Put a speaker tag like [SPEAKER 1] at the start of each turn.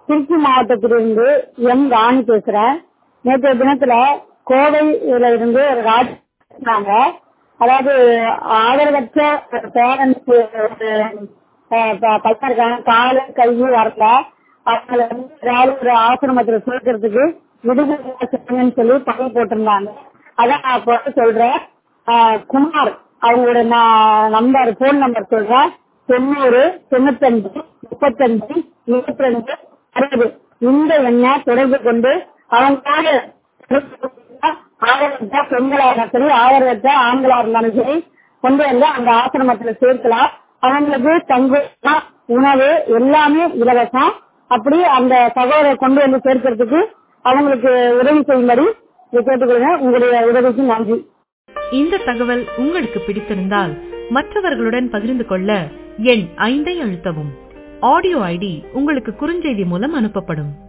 [SPEAKER 1] திருச்சி மாவட்டத்திலிருந்து எம் ராணி பேசுறேன் நேற்றைய தினத்துல கோவையில இருந்து ஒரு ராஜ் பேசுனாங்க அதாவது ஆதரவற்ற பேரண்ட்ஸ் பையன் இருக்காங்க காலு கை வரல அவங்களை வந்து ஏதாவது ஒரு ஆசிரமத்துல சேர்க்கறதுக்கு விடுதலை செய்யுங்கன்னு சொல்லி பணி போட்டிருந்தாங்க அதான் நான் இப்போ சொல்றேன் ஆஹ் குமார் அவங்களோட நான் நம்பர் போன் நம்பர் சொல்றேன் தொண்ணூறு தொண்ணூத்தஞ்சு முப்பத்தஞ்சு இருபத்தி ரெண்டு அறுபது இந்த எண்ணை தொடர்பு கொண்டு அவங்களோட ஆதரவற்ற பெண்களா இருந்தாலும் சரி ஆதரவற்ற ஆண்களா இருந்தாலும் சரி கொண்டு வந்து அந்த ஆசிரமத்துல சேர்க்கலாம் அவங்களுக்கு தங்கு உணவு எல்லாமே இலவசம் அப்படி அந்த தகவலை கொண்டு வந்து சேர்க்கறதுக்கு அவங்களுக்கு உதவி செய்யும்படி கேட்டுக்கொள்கிறேன் உங்களுடைய உதவிக்கு நன்றி
[SPEAKER 2] இந்த தகவல் உங்களுக்கு பிடித்திருந்தால் மற்றவர்களுடன் பகிர்ந்து கொள்ள எண் ஐந்தை அழுத்தவும் ஆடியோ ஐடி உங்களுக்கு குறுஞ்செய்தி மூலம் அனுப்பப்படும்